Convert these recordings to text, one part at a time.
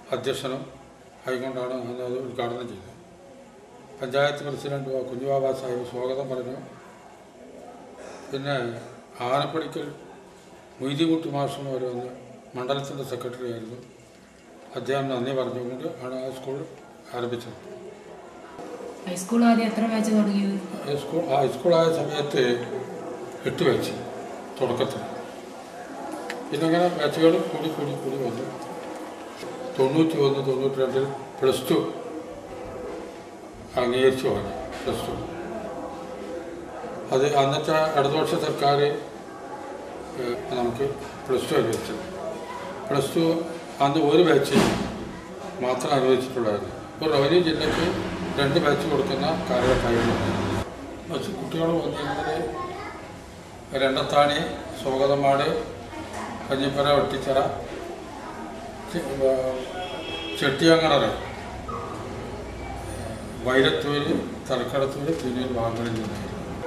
അധ്യക്ഷനും ആയിക്കൊണ്ടാണ് അന്ന് അത് ഉദ്ഘാടനം ചെയ്തത് പഞ്ചായത്ത് പ്രസിഡന്റ് കുഞ്ഞുബാബ സാഹിബ് സ്വാഗതം പറഞ്ഞു പിന്നെ ആനപ്പടിക്കൽ മൊയ്തികുട്ടി മാഷെന്ന് പറയുന്ന മണ്ഡലത്തിൻ്റെ സെക്രട്ടറി ആയിരുന്നു അദ്ദേഹം നന്ദി പറഞ്ഞുകൊണ്ട് ആണ് ആ സ്കൂൾ ആരംഭിച്ചത് ഹൈസ്കൂൾ ആദ്യം എത്ര ബാച്ച് തുടങ്ങിയത് ഹൈസ്കൂൾ ആ ഹൈസ്കൂളായ സമയത്ത് എട്ട് ബാച്ച് തുടക്കത്തിൽ പിന്നെ അങ്ങനെ ബാച്ചുകൾ കൂടി കൂടി കൂടി വന്നു തൊണ്ണൂറ്റി ഒന്ന് തൊണ്ണൂറ്റി രണ്ടിൽ പ്ലസ് ടു അംഗീകരിച്ചു വന്നു പ്ലസ് ടു അത് അന്നത്തെ ഇടതുപക്ഷ സർക്കാർ ഏഹ്, നമുക്ക് പ്ലസ് ടു അനുവദിച്ചു പ്ലസ് ടു അന്ന് ഒരു ബാച്ച് മാത്രം അനുവദിച്ചിട്ടുള്ളായിരുന്നു ഇപ്പോൾ റവന്യൂ ജില്ലയ്ക്ക് രണ്ട് ബാച്ച് കൊടുക്കുന്ന കാലഘട്ടമായിരുന്നു പക്ഷേ കുട്ടികൾ വന്നിരുന്നത് രണ്ടത്താണി സ്വാഗതമാട് കഞ്ഞിപ്പുര ഒട്ടിച്ചിറ ചെ- വ- ചെട്ടിയങ്ങണറ് വൈരത്തൂര് തലക്കടത്തൂര് പിന്നീട് ഭാഗങ്ങളിൽ നിന്നായിരുന്നു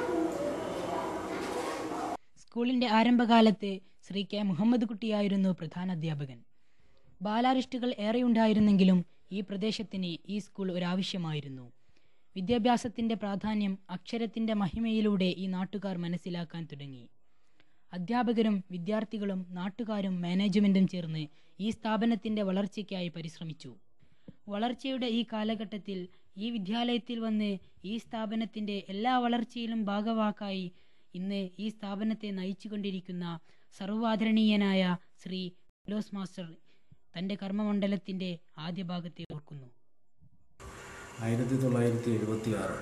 സ്കൂളിന്റെ ആരംഭകാലത്ത് ശ്രീ കെ മുഹമ്മദ് കുട്ടിയായിരുന്നു പ്രധാന അധ്യാപകൻ ബാലാരിസ്റ്റുകൾ ഏറെയുണ്ടായിരുന്നെങ്കിലും ഈ പ്രദേശത്തിന് ഈ സ്കൂൾ ഒരാവശ്യമായിരുന്നു വിദ്യാഭ്യാസത്തിന്റെ പ്രാധാന്യം അക്ഷരത്തിന്റെ മഹിമയിലൂടെ ഈ നാട്ടുകാർ മനസ്സിലാക്കാൻ തുടങ്ങി അധ്യാപകരും വിദ്യാർത്ഥികളും നാട്ടുകാരും മാനേജ്മെന്റും ചേർന്ന് ഈ സ്ഥാപനത്തിന്റെ വളർച്ചയ്ക്കായി പരിശ്രമിച്ചു വളർച്ചയുടെ ഈ കാലഘട്ടത്തിൽ ഈ വിദ്യാലയത്തിൽ വന്ന് ഈ സ്ഥാപനത്തിന്റെ എല്ലാ വളർച്ചയിലും ഭാഗവാക്കായി ഇന്ന് ഈ സ്ഥാപനത്തെ നയിച്ചുകൊണ്ടിരിക്കുന്ന സർവാദരണീയനായ ശ്രീ ഫിലോസ് മാസ്റ്റർ തന്റെ കർമ്മമണ്ഡലത്തിന്റെ ആദ്യ ഭാഗത്തെ ഓർക്കുന്നു ആയിരത്തി തൊള്ളായിരത്തി എഴുപത്തി ആറ്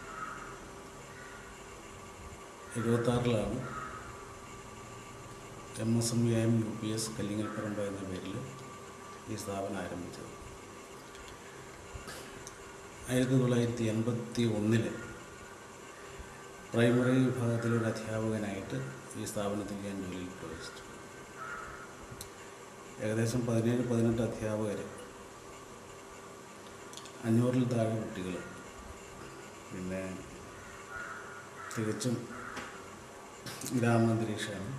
എഴുപത്താറിലാണ് M S M V M U P S Kallingalparamba എന്ന പേരിൽ ഈ സ്ഥാപനം ആരംഭിച്ചത് ആയിരത്തി തൊള്ളായിരത്തി എൺപത്തി ഒന്നില് പ്രൈമറി വിഭാഗത്തിലെ ഒരു അധ്യാപകനായിട്ട് ഈ സ്ഥാപനത്തിൽ ഞാൻ ജോലിയിൽ പ്രവേശിച്ചു ഏകദേശം പതിനേഴ് പതിനെട്ട് അധ്യാപകർ അഞ്ഞൂറിൽ താഴെ കുട്ടികൾ പിന്നെ തികച്ചും ഗ്രാമാന്തരീക്ഷമാണ്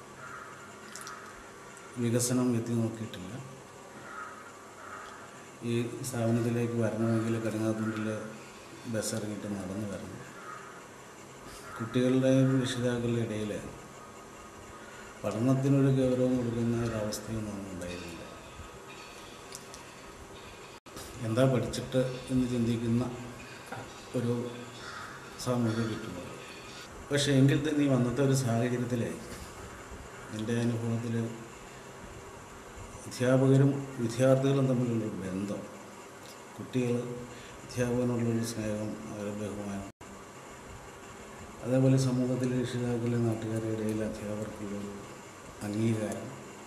വികസനം എത്തി നോക്കിയിട്ടില്ല ഈ സ്ഥാപനത്തിലേക്ക് വരണമെങ്കിൽ കടുങ്ങാത്തുണ്ടിൽ ബസ് ഇറങ്ങിയിട്ട് നടന്നു വരണം കുട്ടികളുടെയും രക്ഷിതാക്കളുടെ ഇടയിൽ പഠനത്തിനൊരു ഗൗരവം കൊടുക്കുന്ന ഒരവസ്ഥയൊന്നും അന്ന് ഉണ്ടായിരുന്നില്ല എന്താ പഠിച്ചിട്ട് എന്ന് ചിന്തിക്കുന്ന ഒരു സാമൂഹിക ചുറ്റുപാട് പക്ഷേ എങ്കിൽ തന്നെ ഈ അന്നത്തെ ഒരു സാഹചര്യത്തിൽ എൻ്റെ അനുഭവത്തിൽ അധ്യാപകരും വിദ്യാർത്ഥികളും തമ്മിലുള്ളൊരു ബന്ധം കുട്ടികൾ അധ്യാപകനോടുള്ളൊരു സ്നേഹം അവരുടെ ബഹുമാനം അതേപോലെ സമൂഹത്തിലെ രക്ഷിതാക്കളെ നാട്ടുകാരുടെ ഇടയിൽ അധ്യാപകർക്കുള്ളൊരു അംഗീകാരം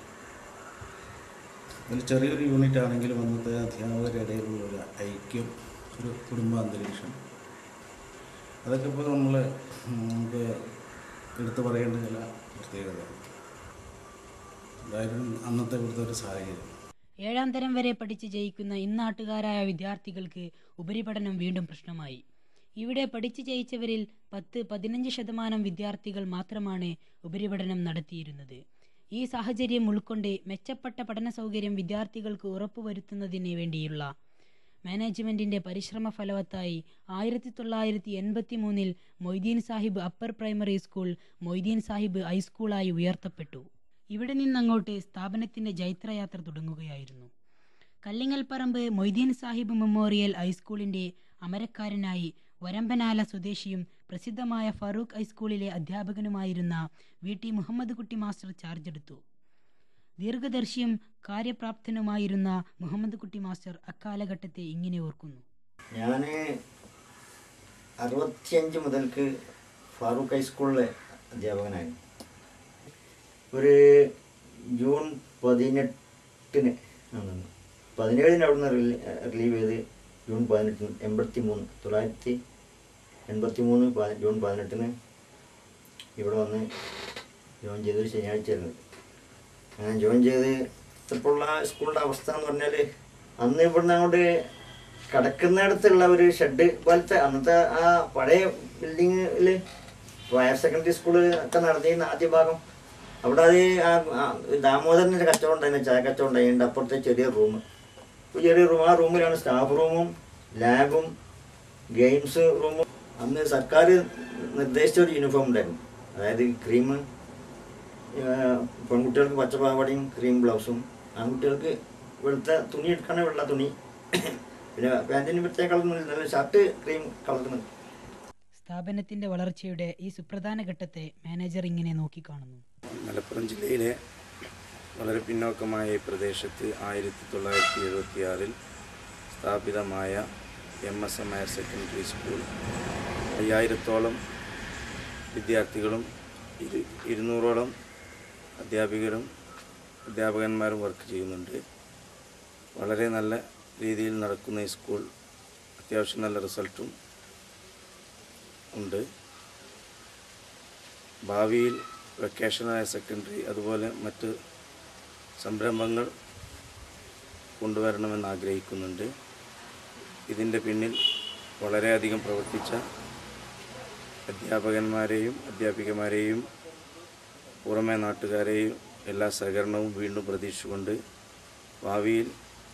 അതിൽ ചെറിയൊരു യൂണിറ്റ് ആണെങ്കിലും അന്നത്തെ അധ്യാപകരുടെ ഇടയിലുള്ള ഒരു ഐക്യം ഒരു കുടുംബ അന്തരീക്ഷം അതൊക്കെ ഇപ്പോൾ നമ്മൾ നമുക്ക് എടുത്തു പറയേണ്ട ചില പ്രത്യേകത അതായിരുന്നു അന്നത്തെ ഇവിടുത്തെ ഒരു സാഹചര്യം ഏഴാം തരം വരെ പഠിച്ച് ജയിക്കുന്ന ഇന്നാട്ടുകാരായ വിദ്യാർത്ഥികൾക്ക് ഉപരിപഠനം വീണ്ടും പ്രശ്നമായി ഇവിടെ പഠിച്ചു ജയിച്ചവരിൽ പത്ത് പതിനഞ്ച് ശതമാനം വിദ്യാർത്ഥികൾ മാത്രമാണ് ഉപരിപഠനം നടത്തിയിരുന്നത് ഈ സാഹചര്യം ഉൾക്കൊണ്ട് മെച്ചപ്പെട്ട പഠന സൗകര്യം വിദ്യാർത്ഥികൾക്ക് ഉറപ്പുവരുത്തുന്നതിന് വേണ്ടിയുള്ള മാനേജ്മെന്റിന്റെ പരിശ്രമ ഫലവത്തായി ആയിരത്തി തൊള്ളായിരത്തി എൺപത്തി മൂന്നിൽ Moideen Sahib upper primary school Moideen Sahib ഹൈസ്കൂളായി ഉയർത്തപ്പെട്ടു ഇവിടെ നിന്നങ്ങോട്ട് സ്ഥാപനത്തിന്റെ ജൈത്രയാത്ര തുടങ്ങുകയായിരുന്നു കല്ലിങ്ങൽപ്പറമ്പ് മൊയ്തീൻ സാഹിബ് മെമ്മോറിയൽ ഹൈസ്കൂളിന്റെ അമരക്കാരനായി വരമ്പനാല സ്വദേശിയും പ്രസിദ്ധമായ ഫറൂഖ് ഹൈസ്കൂളിലെ അധ്യാപകനുമായിരുന്ന വി ടി മുഹമ്മദ് കുട്ടി മാസ്റ്റർ ചാർജ് എടുത്തു ദീർഘദർശിയും കാര്യപ്രാപ്തനുമായിരുന്ന മുഹമ്മദ് കുട്ടി മാസ്റ്റർ അക്കാലഘട്ടത്തെ ഇങ്ങനെ ഓർക്കുന്നു ഞാൻ അറുപത്തിയഞ്ച് മുതൽക്ക് ഫാറൂഖ് ഹൈസ്കൂളിലെ അധ്യാപകനായിരുന്നു ഒരു ജൂൺ പതിനെട്ടിന് ആണ് പതിനേഴിന് അവിടുന്ന് റിലീ റിലീവ് ചെയ്ത് ജൂൺ പതിനെട്ടിന് എൺപത്തി മൂന്ന് തൊള്ളായിരത്തി എൺപത്തി മൂന്ന് പ- ജൂൺ പതിനെട്ടിന് ഇവിടെ വന്ന് ജോയിൻ ചെയ്തൊരു ശനിയാഴ്ചയായിരുന്നു ഞാൻ ജോയിൻ ചെയ്ത് ഇപ്പോഴുള്ള സ്കൂളിൻ്റെ അവസ്ഥ എന്ന് പറഞ്ഞാൽ അന്ന് ഇവിടുന്ന് അങ്ങോട്ട് കിടക്കുന്നിടത്തുള്ള ഒരു ഷെഡ് പോലത്തെ അന്നത്തെ ആ പഴയ ബിൽഡിങ്ങിൽ ഹയർ സെക്കൻഡറി സ്കൂൾ ഒക്കെ നടത്തിയിരുന്ന ആദ്യ ഭാഗം അവിടെ അത് ആ ആ ദാമോദരൻ്റെ കച്ചവടം ഉണ്ടായിരുന്നു ചായ കച്ചവടം ഉണ്ടായിരുന്നു അപ്പുറത്തെ ചെറിയ റൂം ഒരു ചെറിയ റൂം ആ റൂമിലാണ് സ്റ്റാഫ് റൂമും ലാബും ഗെയിംസ് റൂമും അന്ന് സർക്കാർ നിർദ്ദേശിച്ച ഒരു യൂണിഫോം ഉണ്ടായിരുന്നു അതായത് ക്രീം പെൺകുട്ടികൾക്ക് പച്ച പാവാടയും ക്രീം ബ്ലൗസും ആൺകുട്ടികൾക്ക് വെളുത്ത തുണി എടുക്കണ വെള്ള തുണി പിന്നെ പാൻറ്റിന് പ്രത്യേക കളറൊന്നും നല്ല ഷർട്ട് ക്രീം കളറിന് സ്ഥാപനത്തിന്റെ വളർച്ചയുടെ ഈ സുപ്രധാന ഘട്ടത്തെ മാനേജർ ഇങ്ങനെ നോക്കിക്കാണുന്നു മലപ്പുറം ജില്ലയിലെ വളരെ പിന്നോക്കമായ ഈ പ്രദേശത്ത് ആയിരത്തി തൊള്ളായിരത്തി എഴുപത്തിയാറിൽ സ്ഥാപിതമായ M S M higher secondary school അയ്യായിരത്തോളം വിദ്യാർത്ഥികളും ഇരു ഇരുന്നൂറോളം അധ്യാപികരും അധ്യാപകന്മാരും വർക്ക് ചെയ്യുന്നുണ്ട് വളരെ നല്ല രീതിയിൽ നടക്കുന്ന ഈ സ്കൂൾ അത്യാവശ്യം നല്ല റിസൾട്ടും ഉണ്ട് ഭാവിയിൽ വെക്കേഷനായ സെക്കൻഡറി അതുപോലെ മറ്റ് സംരംഭങ്ങൾ കൊണ്ടുവരണമെന്ന് ആഗ്രഹിക്കുന്നുണ്ട് ഇതിൻ്റെ പിന്നിൽ വളരെയധികം പ്രവർത്തിച്ച അധ്യാപകന്മാരെയും അധ്യാപികമാരെയും പുറമെ നാട്ടുകാരെയും എല്ലാ സഹകരണവും വീണ്ടും പ്രതീക്ഷിച്ചുകൊണ്ട് ഭാവിയിൽ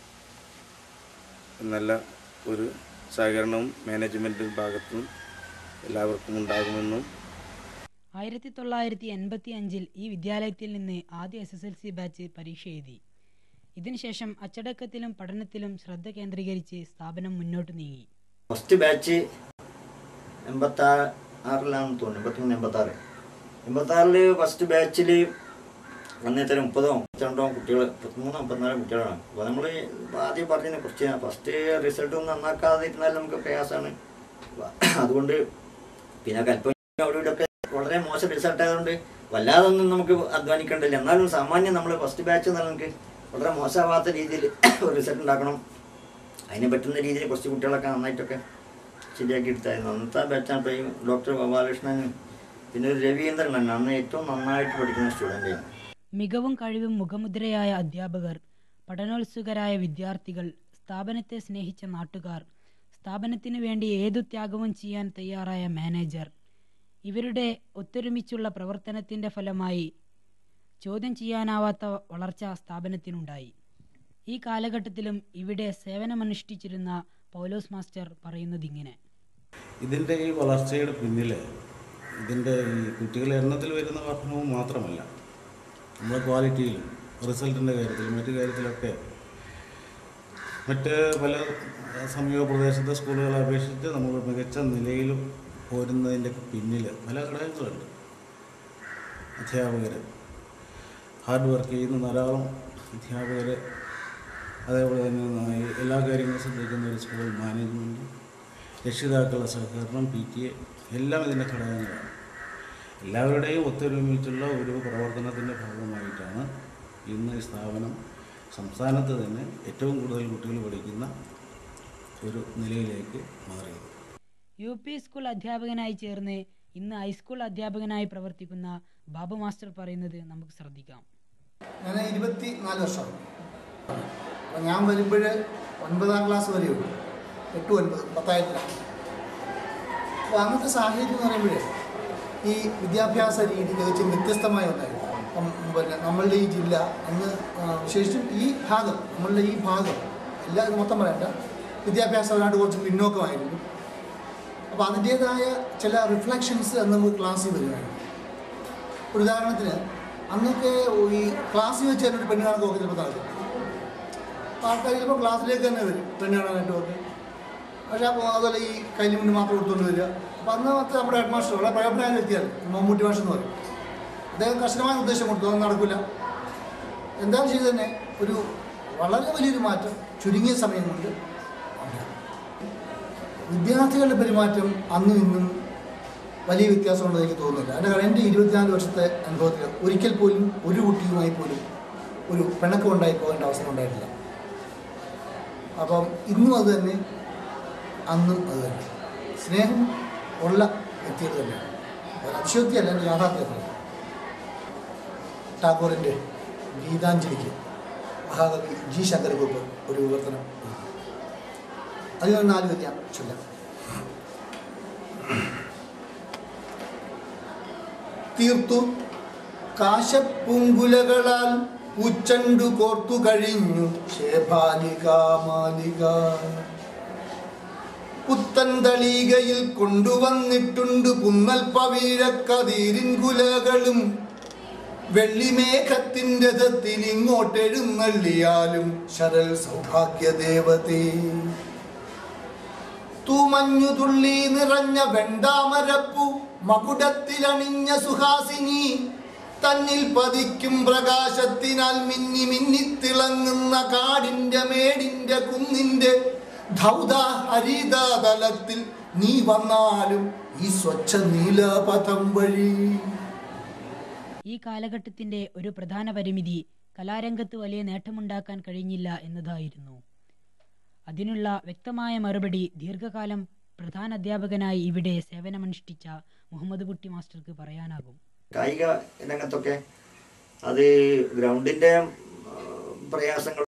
നല്ല ഒരു സഹകരണവും മാനേജ്മെൻറ്റ് ഭാഗത്തും എല്ലാവർക്കും ഉണ്ടാകുമെന്നും ആയിരത്തി തൊള്ളായിരത്തി എൺപത്തി അഞ്ചിൽ ഈ വിദ്യാലയത്തിൽ നിന്ന് ആദ്യ S S L C batch പരീക്ഷ എഴുതി ഇതിനുശേഷം അച്ചടക്കത്തിലും പഠനത്തിലും ശ്രദ്ധ കേന്ദ്രീകരിച്ച് സ്ഥാപനം മുന്നോട്ട് നീങ്ങി ഫസ്റ്റ് ബാച്ച് എൺപത്തി ആറിലാണെന്ന് തോന്നുന്നു എൺപത്തിമൂന്ന് എൺപത്തി ആറ് എൺപത്തി ആറില് ഫസ്റ്റ് ബാച്ചിൽ അന്നേരം മുപ്പതോ മുപ്പത്തിരണ്ടോ കുട്ടികൾ മുപ്പത്തിമൂന്നോ മുപ്പത്തിനാല് കുട്ടികളാണ് അപ്പോൾ നമ്മൾ ആദ്യം പറഞ്ഞതിനെ കുറിച്ച് ഫസ്റ്റ് റിസൾട്ട് ഒന്നും നന്നാക്കാതെ ഇരുന്നാൽ നമുക്ക് പ്രയാസമാണ് അതുകൊണ്ട് പിന്നെ കൽപ്പന അവിടെ ഇവിടെയൊക്കെ വളരെ മോശം റിസൾട്ട് ആയതുകൊണ്ട് വല്ലാതെ ഒന്നും നമുക്ക് അധ്വാനിക്കേണ്ടില്ല എന്നാലും സാമാന്യം നമ്മൾ ഫസ്റ്റ് ബാച്ച് എന്നാൽ നമുക്ക് വളരെ മോശമാവാത്ത രീതിയിൽ ഒരു റിസൾട്ട് ഉണ്ടാക്കണം അതിന് പറ്റുന്ന രീതിയിൽ കുറച്ച് കുട്ടികളൊക്കെ നന്നായിട്ടൊക്കെ ശരിയാക്കി എടുത്തായിരുന്നു അന്നത്തെ ബാച്ചാണ് ഇപ്പോൾ ഈ ഡോക്ടർ ഗോപാലകൃഷ്ണനും പിന്നെ ഒരു രവീന്ദ്രൻ അന്ന് ഏറ്റവും നന്നായിട്ട് പഠിക്കുന്ന സ്റ്റുഡൻ്റാണ് മികവും കഴിവും മുഖമുദ്രയായ അധ്യാപകർ പഠനോത്സുകരായ വിദ്യാർത്ഥികൾ സ്ഥാപനത്തെ സ്നേഹിച്ച നാട്ടുകാർ സ്ഥാപനത്തിനു വേണ്ടി ഏതു ത്യാഗവും ചെയ്യാൻ തയ്യാറായ മാനേജർ ഇവരുടെ ഒത്തൊരുമിച്ചുള്ള പ്രവർത്തനത്തിന്റെ ഫലമായി ചോദ്യം ചെയ്യാനാവാത്ത വളർച്ച സ്ഥാപനത്തിനുണ്ടായി ഈ കാലഘട്ടത്തിലും ഇവിടെ സേവനമനുഷ്ഠിച്ചിരുന്ന പൗലോസ് മാസ്റ്റർ പറയുന്നതിങ്ങനെ ഇതിൻ്റെ ഈ വളർച്ചയുടെ പിന്നിൽ ഇതിൻ്റെ ഈ കുട്ടികളുടെ എണ്ണത്തിൽ വരുന്ന വർധനവും മാത്രമല്ല നമ്മുടെ ക്വാളിറ്റിയിലും റിസൾട്ടിൻ്റെ കാര്യത്തിലും മറ്റു കാര്യത്തിലൊക്കെ മറ്റ് പല സമീപ പ്രദേശത്തെ സ്കൂളുകളെ അപേക്ഷിച്ച് നമ്മൾ മികച്ച നിലയിലും പോരുന്നതിൻ്റെ പിന്നിൽ പല ഘടകങ്ങളുണ്ട് അധ്യാപകർ ഹാർഡ് വർക്ക് ചെയ്യുന്ന ധാരാളം അധ്യാപകർ അതേപോലെ തന്നെ നന്നായി എല്ലാ കാര്യങ്ങളും ശ്രദ്ധിക്കുന്ന ഒരു സ്കൂൾ മാനേജ്മെൻറ്റ് രക്ഷിതാക്കളുടെ സഹകരണം പി ടി എ എല്ലാം ഇതിൻ്റെ ഘടകങ്ങളാണ് എല്ലാവരുടെയും ഒത്തൊരുമിച്ചുള്ള ഒരു പ്രവർത്തനത്തിൻ്റെ ഭാഗമായിട്ടാണ് ഇന്ന് ഈ സ്ഥാപനം സംസ്ഥാനത്ത് തന്നെ ഏറ്റവും കൂടുതൽ കുട്ടികൾ പഠിക്കുന്ന ഒരു നിലയിലേക്ക് മാറിയത് യു പി സ്കൂൾ അധ്യാപകനായി ചേർന്ന് ഇന്ന് ഹൈസ്കൂൾ അധ്യാപകനായി പ്രവർത്തിക്കുന്ന ബാബു മാസ്റ്റർ പറയുന്നത് നമുക്ക് ശ്രദ്ധിക്കാം ഞാൻ ഇരുപത്തി നാല് വർഷമാണ് അപ്പോൾ ഞാൻ വരുമ്പോൾ ഒൻപതാം ക്ലാസ് വരെ ഉള്ളൂ എട്ട് ഒൻപത് പത്തായിരത്തിലാണ് അപ്പോൾ അന്നത്തെ സാഹചര്യം എന്ന് പറയുമ്പോൾ ഈ വിദ്യാഭ്യാസ രീതി തികച്ചും വ്യത്യസ്തമായ ഒന്നായിരുന്നു അപ്പം പിന്നെ നമ്മളുടെ ഈ ജില്ല അന്ന് ആ, വിശേഷിച്ചും ഈ ഭാഗം നമ്മളുടെ ഈ ഭാഗം എല്ലാ മൊത്തം പറയണ്ട വിദ്യാഭ്യാസപരമായിട്ട് കുറച്ച് പിന്നോക്കമായിരുന്നു അപ്പോൾ അതിൻ്റേതായ ചില റിഫ്ലക്ഷൻസ് അന്ന് നമുക്ക് ക്ലാസ്സിൽ വരുമായിരുന്നു ഒരു ഉദാഹരണത്തിന് അന്നൊക്കെ ഈ ക്ലാസ്സിൽ വെച്ച് തന്നെ ഒരു പെണ്ണ് കാണാൻ നോക്കി ചിലപ്പോൾ നടക്കും അപ്പോൾ ആൾക്കാർ ചിലപ്പോൾ ക്ലാസ്സിലേക്ക് തന്നെ വരും പെണ്ണ് കാണാനായിട്ട് ഒക്കെ പക്ഷേ അപ്പോൾ അതുപോലെ ഈ കൈലിമുണ്ട് മാത്രം കൊടുത്തുകൊണ്ട് വരിക അപ്പോൾ അന്നത്തെ നമ്മുടെ ഹെഡ് മാസ്റ്റർ വളരെ പ്രയോജനം വ്യക്തിയാണ് മമ്മൂട്ടി മാഷ് എന്ന് പറയും അദ്ദേഹം കർശനമായ നിർദ്ദേശം കൊടുത്തു അതൊന്നും നടക്കില്ല എന്തായാലും ചെയ്ത് തന്നെ ഒരു വളരെ വലിയൊരു മാറ്റം ചുരുങ്ങിയ സമയം കൊണ്ട് ഉണ്ടായി. വിദ്യാർത്ഥികളുടെ പെരുമാറ്റം അന്നും ഇന്നും വലിയ വ്യത്യാസമുണ്ടെന്ന് എനിക്ക് തോന്നുന്നില്ല അതിൻ്റെ കാരണം എൻ്റെ ഇരുപത്തിനാല് വർഷത്തെ അനുഭവത്തിൽ ഒരിക്കൽ പോലും ഒരു കുട്ടിയുമായി പോലും ഒരു പിണക്കം ഉണ്ടായി പോകേണ്ട അവസരം ഉണ്ടായിട്ടില്ല അപ്പം ഇന്നും അത് തന്നെ അന്നും അത് തന്നെ സ്നേഹം ഉള്ള വ്യക്തികൾ തന്നെയാണ് ഒരു അതിശയോക്തിയല്ല എൻ്റെ യാഥാർത്ഥ്യമാണ് ടാഗോറിൻ്റെ ഗീതാഞ്ജലിക്ക് മഹാകവി ജി ശങ്കരകുറുപ്പ് ഒരു വിവർത്തനം അതിൽ നിന്ന് നാല് വരി ഞാൻ ചൊല്ലാം തീർത്തു കാശപ്പൂങ്കുലകളാൽ പൂച്ചണ്ടു കോർത്തു കഴിഞ്ഞു ശേഭാലിക മാലിക പുത്തൻ തളീകയിൽ കൊണ്ടുവന്നിട്ടുണ്ട് പുന്നൽ പവീഴക്കതീരിൻ കുലകളും വെള്ളിമേഘത്തിൻ്റെ രഥത്തിൽ ഇങ്ങോട്ടെഴുന്നള്ളിയാലും ശരൽ സൗഭാഗ്യദേവതേ തൂമഞ്ഞു തുള്ളി നിറഞ്ഞ വെണ്ടാമരപ്പു മകുടത്തിലണിഞ്ഞ സുഹാസിനി തന്നിൽ പതിക്കും പ്രകാശത്തിനാൽ മിന്നി മിന്നിത്തിളങ്ങുന്ന കാടിന്റെ മേടിന്റെ കുന്നിന്റെ ധൗത ഹരിതലത്തിൽ നീ വന്നാലും ഈ സ്വച്ഛ നീലപഥം വഴി ഈ കാലഘട്ടത്തിന്റെ ഒരു പ്രധാന പരിമിതി കലാരംഗത്ത് വലിയ നേട്ടമുണ്ടാക്കാൻ കഴിഞ്ഞില്ല എന്നതായിരുന്നു അതിനുള്ള വ്യക്തമായ മറുപടി ദീർഘകാലം പ്രധാന അധ്യാപകനായി ഇവിടെ സേവനമനുഷ്ഠിച്ച മുഹമ്മദ് കുട്ടി മാസ്റ്റർക്ക് പറയാനാകും കായിക രംഗത്തൊക്കെ അത് ഗ്രൗണ്ടിൻ്റെ പ്രയാസങ്ങൾ